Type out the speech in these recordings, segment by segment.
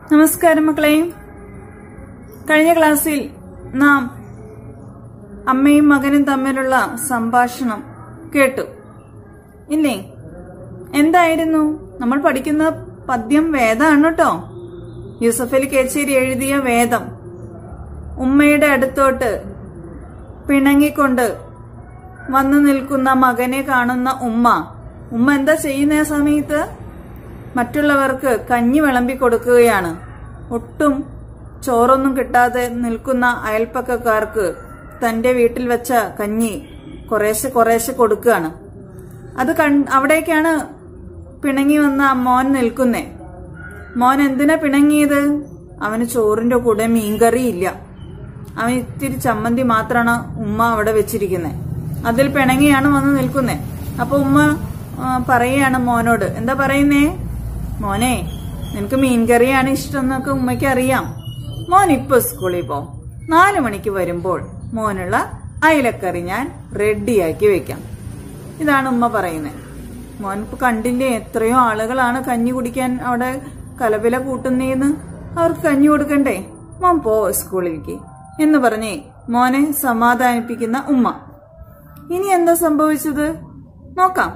നമസ്കാരം മക്കളെ കഴിഞ്ഞ ക്ലാസ്സിൽ നാം അമ്മയും മകനും തമ്മിലുള്ള സംഭാഷണം കേട്ടു ഇല്ലേ എന്തായിരുന്നു നമ്മൾ പഠിക്കുന്ന പദ്യം വേദമാണ് കേട്ടോ യൂസഫ് അലി കേച്ചേരി എഴുതിയ വേദം ഉമ്മയുടെ അടുത്തോട്ട് പിണങ്ങിക്കൊണ്ട് വന്നു നിൽക്കുന്ന മകനെ കാണുന്ന ഉമ്മ ഉമ്മ എന്താ ചെയ്യുന്ന ആ സമയത്ത് മറ്റുള്ളവർക്ക് കഞ്ഞി വിളമ്പി കൊടുക്കുകയാണ് ഒട്ടും ചോറൊന്നും കിട്ടാതെ നിൽക്കുന്ന അയൽപ്പക്കക്കാർക്ക് തന്റെ വീട്ടിൽ വെച്ച കഞ്ഞി കുറേശ്ശെ കുറേശ്ശെ കൊടുക്കുകയാണ് അത് കൺ അവിടേക്കാണ് പിണങ്ങി വന്ന ആ മോൻ നിൽക്കുന്നേ മോൻ എന്തിനാ പിണങ്ങിയത് അവന് ചോറിന്റെ കൂടെ മീൻകറി ഇല്ല അവൻ ഇത്തിരി ചമ്മന്തി മാത്രമാണ് ഉമ്മ അവിടെ വെച്ചിരിക്കുന്നത് അതിൽ പിണങ്ങിയാണ് വന്ന് നിൽക്കുന്നത് അപ്പൊ ഉമ്മ ആ, പറയാണ് മോനോട് എന്താ പറയുന്നേ മോനെ നിനക്ക് മീൻകറിയാണ് ഇഷ്ടം എന്നൊക്കെ ഉമ്മയ്ക്ക് അറിയാം മോൻ ഇപ്പൊ സ്കൂളിൽ പോ നാലു മണിക്ക് വരുമ്പോൾ മോനുള്ള അയലക്കറി ഞാൻ റെഡിയാക്കി വെക്കാം ഇതാണ് ഉമ്മ പറയുന്നത് മോൻ ഇപ്പൊ കണ്ടില്ലേ എത്രയോ ആളുകളാണ് കഞ്ഞി കുടിക്കാൻ അവിടെ കലപില കൂട്ടുന്നേന്ന് അവർക്ക് കഞ്ഞി കൊടുക്കണ്ടേ മോൻ പോ സ്കൂളിലേക്ക് എന്ന് പറഞ്ഞേ മോനെ സമാധാനിപ്പിക്കുന്ന ഉമ്മ ഇനി എന്താ സംഭവിച്ചത് നോക്കാം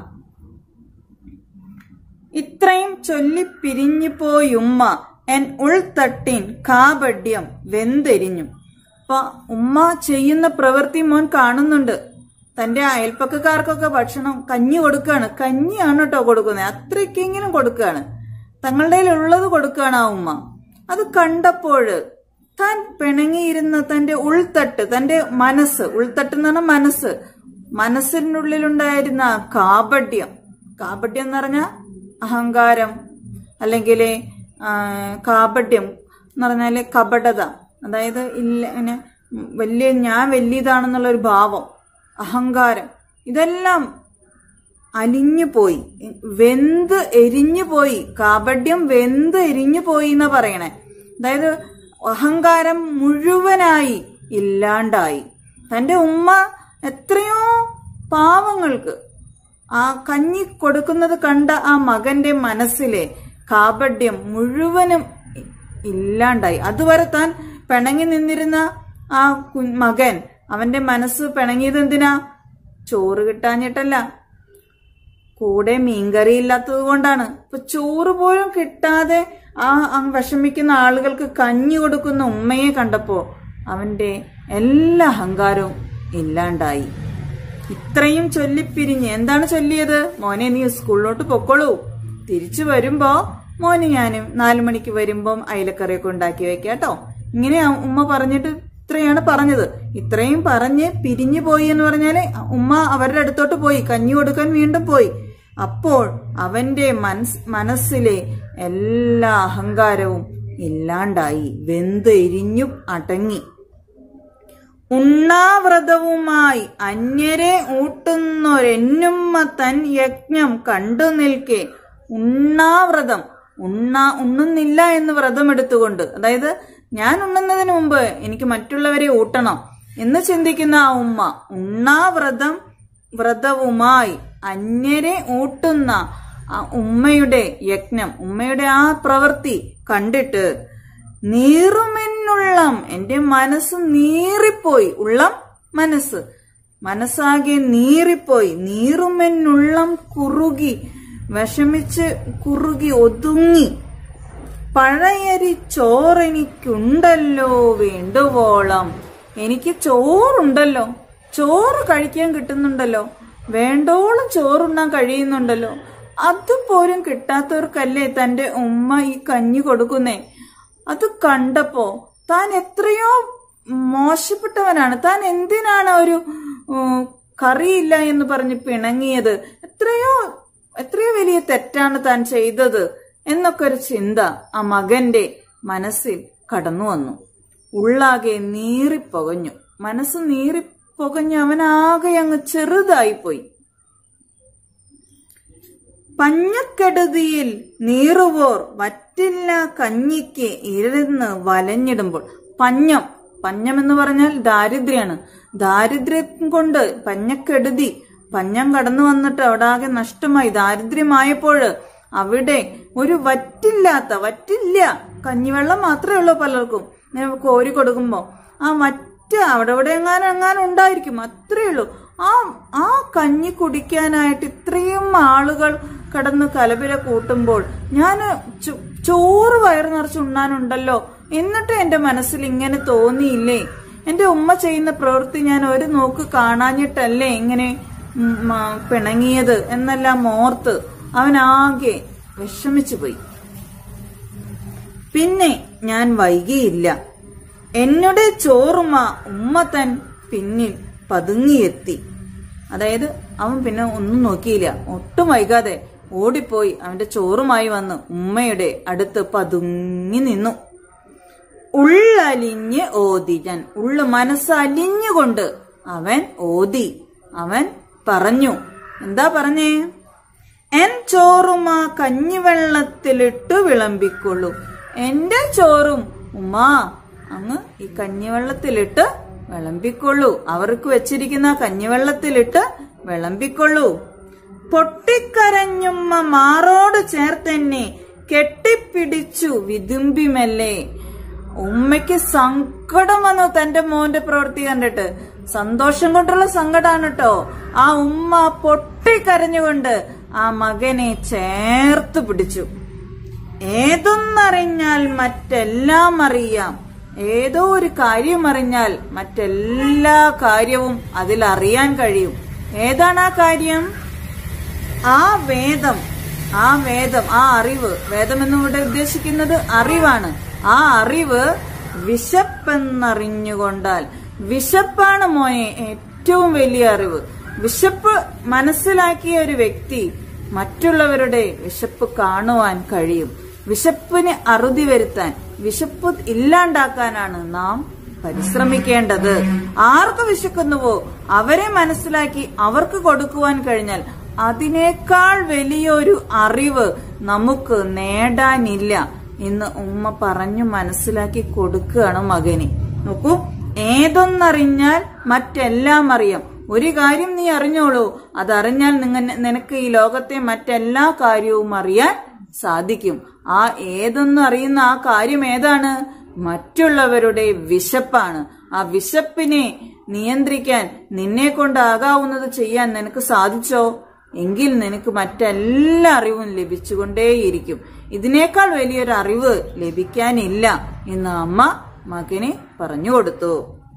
ഇത്രയും ചൊല്ലി പിരിഞ്ഞു പോയുമ്മ എൻ ഉൾത്തട്ടിൻ കാപഡ്യം വെന്തെരിഞ്ഞു അപ്പൊ ഉമ്മ ചെയ്യുന്ന പ്രവൃത്തി മോൻ കാണുന്നുണ്ട് തന്റെ അയൽപ്പക്കക്കാർക്കൊക്കെ ഭക്ഷണം കഞ്ഞി കൊടുക്കുകയാണ് കഞ്ഞിയാണ് കേട്ടോ കൊടുക്കുന്നത് അത്രയ്ക്കെങ്കിലും കൊടുക്കുകയാണ് തങ്ങളുടെ ഉള്ളത് കൊടുക്കുകയാണ് ആ ഉമ്മ അത് കണ്ടപ്പോൾ താൻ പിണങ്ങിയിരുന്ന തന്റെ ഉൾത്തട്ട് തന്റെ മനസ്സ് ഉൾത്തട്ട് എന്ന് പറഞ്ഞാൽ മനസ്സ് മനസ്സിനുള്ളിലുണ്ടായിരുന്ന ആ കാപഡ്യം കാപഡ്യം എന്ന് പറഞ്ഞാൽ അഹങ്കാരം അല്ലെങ്കിൽ കാപഡ്യം എന്ന് പറഞ്ഞാല് കപടത അതായത് ഇല്ല ഇങ്ങനെ വലിയ ഞാൻ വലിയതാണെന്നുള്ള ഒരു ഭാവം അഹങ്കാരം ഇതെല്ലാം അലിഞ്ഞു പോയി വെന്ത് എരിഞ്ഞു പോയി കാപഡ്യം വെന്ത് എരിഞ്ഞു പോയി എന്നാ പറയണേ അതായത് അഹങ്കാരം മുഴുവനായി ഇല്ലാണ്ടായി തന്റെ ഉമ്മ എത്രയോ പാവങ്ങൾക്ക് ആ കഞ്ഞി കൊടുക്കുന്നത് കണ്ട ആ മകന്റെ മനസ്സിലെ കാപഡ്യം മുഴുവനും ഇ- ഇല്ലാണ്ടായി അതുവരെ താൻ പിണങ്ങി നിന്നിരുന്ന ആ കു- മകൻ അവന്റെ മനസ്സ് പിണങ്ങിയത് എന്തിനാ ചോറ് കിട്ടാഞ്ഞിട്ടല്ല കൂടെ മീൻകറി ഇല്ലാത്തത് കൊണ്ടാണ് ഇപ്പൊ ചോറ് പോലും കിട്ടാതെ ആ അങ്ങ് വിഷമിക്കുന്ന ആളുകൾക്ക് കഞ്ഞി കൊടുക്കുന്ന ഉമ്മയെ കണ്ടപ്പോ അവന്റെ എല്ലാ അഹങ്കാരവും ഇല്ലാണ്ടായി ഇത്രയും ചൊല്ലിപ്പിരിഞ്ഞ് എന്താണ് ചൊല്ലിയത് മോനെ നീ സ്കൂളിലോട്ട് പൊക്കോളൂ തിരിച്ചു വരുമ്പോ മോന് ഞാനും നാലു മണിക്ക് വരുമ്പം അയലക്കറിയൊക്കെ ഉണ്ടാക്കി വെക്കാട്ടോ ഇങ്ങനെ ആ ഉമ്മ പറഞ്ഞിട്ട് ഇത്രയാണ് പറഞ്ഞത് ഇത്രയും പറഞ്ഞ് പിരിഞ്ഞു പോയി എന്ന് പറഞ്ഞാല് ഉമ്മ അവരുടെ അടുത്തോട്ട് പോയി കഞ്ഞി കൊടുക്കാൻ വീണ്ടും പോയി അപ്പോൾ അവന്റെ മനസ് മനസ്സിലെ എല്ലാ അഹങ്കാരവും ഇല്ലാണ്ടായി വെന്ത് എരിഞ്ഞു അടങ്ങി ഉണ്ണാവ്രതവുമായി അന്യരെ ഊട്ടുന്നൊരെന്നുമ്മ തൻ യജ്ഞം കണ്ടു നിൽക്കെ ഉണ്ണാവ്രതം ഉണ്ണാ ഉണ്ണുന്നില്ല എന്ന് വ്രതമെടുത്തുകൊണ്ട് അതായത് ഞാൻ ഉണ്ണുന്നതിന് മുമ്പ് എനിക്ക് മറ്റുള്ളവരെ ഊട്ടണം എന്ന് ചിന്തിക്കുന്ന ആ ഉമ്മ ഉണ്ണാവ്രതം വ്രതവുമായി അന്യരെ ഊട്ടുന്ന ആ ഉമ്മയുടെ യജ്ഞം ഉമ്മയുടെ ആ പ്രവൃത്തി കണ്ടിട്ട് നീറുമെന്നുള്ളം എന്റെ മനസ്സ് നീറിപ്പോയി ഉള്ളം മനസ്സ് മനസ്സാകെ നീറിപ്പോയി നീറുമെന്നുള്ളം കുറുകി വിഷമിച്ച് കുറുകി ഒതുങ്ങി പഴയരി ചോറെനിക്കുണ്ടല്ലോ വേണ്ടുവോളം എനിക്ക് ചോറുണ്ടല്ലോ ചോറ് കഴിക്കാൻ കിട്ടുന്നുണ്ടല്ലോ വേണ്ടോളം ചോറുണ്ണാൻ കഴിയുന്നുണ്ടല്ലോ അതുപോലും കിട്ടാത്തവർക്കല്ലേ തന്റെ ഉമ്മ ഈ കഞ്ഞി കൊടുക്കുന്നേ അത് കണ്ടപ്പോ താൻ എത്രയോ മോശപ്പെട്ടവനാണ് താൻ എന്തിനാണ് ഒരു ഉം, കറിയില്ല എന്ന് പറഞ്ഞ് പിണങ്ങിയത് എത്രയോ എത്രയോ വലിയ തെറ്റാണ് താൻ ചെയ്തത് എന്നൊക്കെ ഒരു ചിന്ത ആ മകന്റെ മനസ്സിൽ കടന്നു വന്നു ഉള്ളാകെ നീറിപ്പൊകഞ്ഞു മനസ്സ് നീറിപ്പൊകഞ്ഞ് അവനാകെ അങ്ങ് ചെറുതായിപ്പോയി പഞ്ഞക്കെടുതിയിൽ നീറുവോർ വറ്റില്ല കഞ്ഞിക്ക് ഇരുന്ന് വലഞ്ഞിടുമ്പോൾ പഞ്ഞം പഞ്ഞം എന്ന് പറഞ്ഞാൽ ദാരിദ്ര്യാണ് ദാരിദ്ര്യം കൊണ്ട് പഞ്ഞക്കെടുതി പഞ്ഞം കടന്നു വന്നിട്ട് അവിടെ ആകെ നഷ്ടമായി ദാരിദ്ര്യമായപ്പോൾ അവിടെ ഒരു വറ്റില്ലാത്ത വറ്റില്ല കഞ്ഞിവെള്ളം മാത്രമേ ഉള്ളൂ പലർക്കും ഇങ്ങനെ കോരി കൊടുക്കുമ്പോ ആ വറ്റ് അവിടെ ഇവിടെ എങ്ങാനും എങ്ങാനും ഉണ്ടായിരിക്കും അത്രേ ഉള്ളൂ ആ ആ കഞ്ഞി കുടിക്കാനായിട്ട് ഇത്രയും ആളുകൾ കടന്ന് കലപില കൂട്ടുമ്പോൾ ഞാൻ ചോറ് വയറ് നിറച്ച് ഉണ്ണാനുണ്ടല്ലോ എന്നിട്ട് എന്റെ മനസ്സിൽ ഇങ്ങനെ തോന്നിയില്ലേ എന്റെ ഉമ്മ ചെയ്യുന്ന പ്രവൃത്തി ഞാൻ ഒരു നോക്ക് കാണാഞ്ഞിട്ടല്ലേ ഇങ്ങനെ ഉം, ആ, പിണങ്ങിയത് എന്നെല്ലാം ഓർത്ത് അവനാകെ വിഷമിച്ചു പോയി പിന്നെ ഞാൻ വൈകിയില്ല എന്നുടെ ചോറുമ ഉമ്മ തൻ പിന്നിൽ പതുങ്ങിയെത്തി അതായത് അവൻ പിന്നെ ഒന്നും നോക്കിയില്ല ഒട്ടും വൈകാതെ ഓടിപ്പോയി അവന്റെ ചോറുമായി വന്ന് ഉമ്മയുടെ അടുത്ത് പതുങ്ങി നിന്നു ഉള്ളലിഞ്ഞ് ഓതി ഞാൻ ഉള്ളു മനസ്സലിഞ്ഞുകൊണ്ട് അവൻ ഓതി അവൻ പറഞ്ഞു എന്താ പറഞ്ഞേ എൻ ചോറും ആ കഞ്ഞിവെള്ളത്തിലിട്ട് വിളമ്പിക്കൊള്ളൂ എന്റെ ചോറും ഉമ്മാ അങ്ങ് ഈ കഞ്ഞിവെള്ളത്തിലിട്ട് വിളമ്പിക്കൊള്ളൂ അവർക്ക് വെച്ചിരിക്കുന്ന ആ കഞ്ഞിവെള്ളത്തിലിട്ട് വിളമ്പിക്കൊള്ളൂ പൊട്ടിക്കരഞ്ഞുമ്മ മാറോട് ചേർത്തെന്നെ കെട്ടിപ്പിടിച്ചു വിതുമ്പിമല്ലേ ഉമ്മയ്ക്ക് സങ്കടം വന്നു തന്റെ മോന്റെ പ്രവൃത്തി കണ്ടിട്ട് സന്തോഷം കൊണ്ടുള്ള സങ്കടാണ് കേട്ടോ ആ ഉമ്മ പൊട്ടിക്കരഞ്ഞുകൊണ്ട് ആ മകനെ ചേർത്ത് പിടിച്ചു ഏതൊന്നറിഞ്ഞാൽ മറ്റെല്ലാം അറിയാം ഏതോ ഒരു കാര്യം അറിഞ്ഞാൽ മറ്റെല്ലാ കാര്യവും അതിൽ അറിയാൻ കഴിയും ഏതാണ് ആ കാര്യം ആ വേദം ആ വേദം ആ അറിവ് വേദം എന്നിവിടെ ഉദ്ദേശിക്കുന്നത് അറിവാണ് ആ അറിവ് വിശപ്പെന്നറിഞ്ഞുകൊണ്ടാൽ വിശപ്പാണ് മോയെ ഏറ്റവും വലിയ അറിവ് വിശപ്പ് മനസ്സിലാക്കിയ ഒരു വ്യക്തി മറ്റുള്ളവരുടെ വിശപ്പ് കാണുവാൻ കഴിയും വിശപ്പിന് അറുതി വരുത്താൻ വിശപ്പ് ഇല്ലാണ്ടാക്കാനാണ് നാം പരിശ്രമിക്കേണ്ടത് ആർക്ക് വിശക്കുന്നുവോ അവരെ മനസ്സിലാക്കി അവർക്ക് കൊടുക്കുവാൻ കഴിഞ്ഞാൽ അതിനേക്കാൾ വലിയൊരു അറിവ് നമുക്ക് നേടാനില്ല എന്ന് ഉമ്മ പറഞ്ഞു മനസ്സിലാക്കി കൊടുക്കുകയാണ് മകന് നോക്കൂ ഏതൊന്നറിഞ്ഞാൽ മറ്റെല്ലാം അറിയാം ഒരു കാര്യം നീ അറിഞ്ഞോളൂ അതറിഞ്ഞാൽ നിങ്ങ നിനക്ക് ഈ ലോകത്തെ മറ്റെല്ലാ കാര്യവും അറിയാൻ സാധിക്കും ആ ഏതൊന്നും അറിയുന്ന ആ കാര്യം ഏതാണ് മറ്റുള്ളവരുടെ വിശപ്പാണ് ആ വിശപ്പിനെ നിയന്ത്രിക്കാൻ നിന്നെ കൊണ്ടാകാവുന്നത് ചെയ്യാൻ നിനക്ക് സാധിച്ചോ എങ്കിൽ നിനക്ക് മറ്റെല്ലാ അറിവും ലഭിച്ചുകൊണ്ടേയിരിക്കും ഇതിനേക്കാൾ വലിയൊരു അറിവ് ലഭിക്കാനില്ല എന്ന് അമ്മ മകനെ പറഞ്ഞു കൊടുത്തു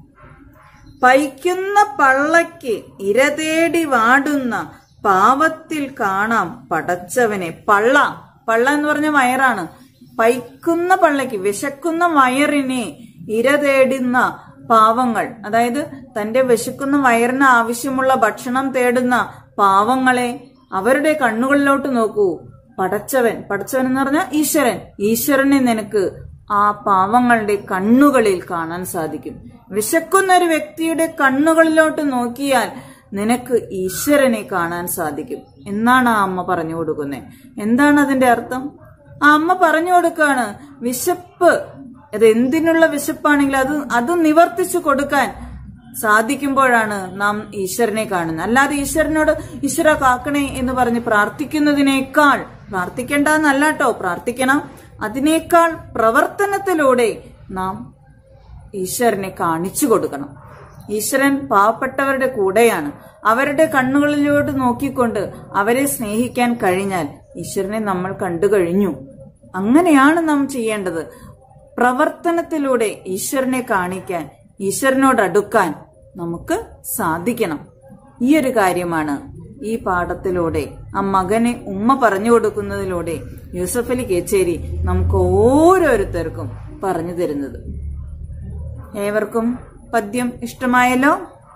പൈക്കുന്ന പള്ളയ്ക്ക് ഇരതേടി വാടുന്ന പാവത്തിൽ കാണാം പടച്ചവനെ പള്ള പള്ള എന്ന് പറഞ്ഞ വയറാണ് പൈക്കുന്ന പള്ളയ്ക്ക് വിശക്കുന്ന വയറിനെ ഇരതേടുന്ന പാവങ്ങൾ അതായത് തന്റെ വിശക്കുന്ന വയറിന് ആവശ്യമുള്ള ഭക്ഷണം തേടുന്ന പാവങ്ങളെ അവരുടെ കണ്ണുകളിലോട്ട് നോക്കൂ പടച്ചവൻ പടച്ചവൻ എന്ന് പറഞ്ഞാൽ ഈശ്വരൻ ഈശ്വരനെ നിനക്ക് ആ പാവങ്ങളുടെ കണ്ണുകളിൽ കാണാൻ സാധിക്കും വിശക്കുന്ന ഒരു വ്യക്തിയുടെ കണ്ണുകളിലോട്ട് നോക്കിയാൽ നിനക്ക് ഈശ്വരനെ കാണാൻ സാധിക്കും എന്നാണ് ആ അമ്മ പറഞ്ഞു കൊടുക്കുന്നത് എന്താണ് അതിന്റെ അർത്ഥം ആ അമ്മ പറഞ്ഞു കൊടുക്കാണ് വിശപ്പ് അത് എന്തിനുള്ള വിശപ്പാണെങ്കിലും അത് അത് നിവർത്തിച്ചു കൊടുക്കാൻ സാധിക്കുമ്പോഴാണ് നാം ഈശ്വരനെ കാണുന്നത് അല്ലാതെ ഈശ്വരനോട് ഈശ്വര കാക്കണേ എന്ന് പറഞ്ഞ് പ്രാർത്ഥിക്കുന്നതിനേക്കാൾ പ്രാർത്ഥിക്കേണ്ട എന്നല്ലാട്ടോ പ്രാർത്ഥിക്കണം അതിനേക്കാൾ പ്രവർത്തനത്തിലൂടെ നാം ഈശ്വരനെ കാണിച്ചു കൊടുക്കണം ഈശ്വരൻ പാവപ്പെട്ടവരുടെ കൂടെയാണ് അവരുടെ കണ്ണുകളിലോട്ട് നോക്കിക്കൊണ്ട് അവരെ സ്നേഹിക്കാൻ കഴിഞ്ഞാൽ ഈശ്വരനെ നമ്മൾ കണ്ടു കഴിഞ്ഞു അങ്ങനെയാണ് നാം ചെയ്യേണ്ടത് പ്രവർത്തനത്തിലൂടെ ഈശ്വരനെ കാണിക്കാൻ ഈശ്വരനോട് അടുക്കാൻ നമുക്ക് സാധിക്കണം ഈ ഒരു കാര്യമാണ് ഈ പാഠത്തിലൂടെ ആ മകനെ ഉമ്മ പറഞ്ഞു കൊടുക്കുന്നതിലൂടെ യൂസഫ് അലി കേച്ചേരി നമുക്ക് ഓരോരുത്തർക്കും പറഞ്ഞു തരുന്നത് ഏവർക്കും പദ്യം ഇഷ്ടമായല്ലോ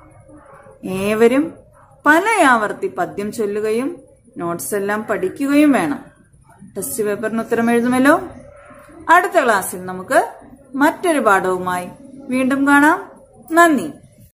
ഏവരും പല ആവർത്തി പദ്യം ചൊല്ലുകയും നോട്ട്സ് എല്ലാം പഠിക്കുകയും വേണം ടെസ്റ്റ് പേപ്പറിന് ഉത്തരം എഴുതുമല്ലോ അടുത്ത ക്ലാസ്സിൽ നമുക്ക് മറ്റൊരു പാഠവുമായി വീണ്ടും കാണാം നന്ദി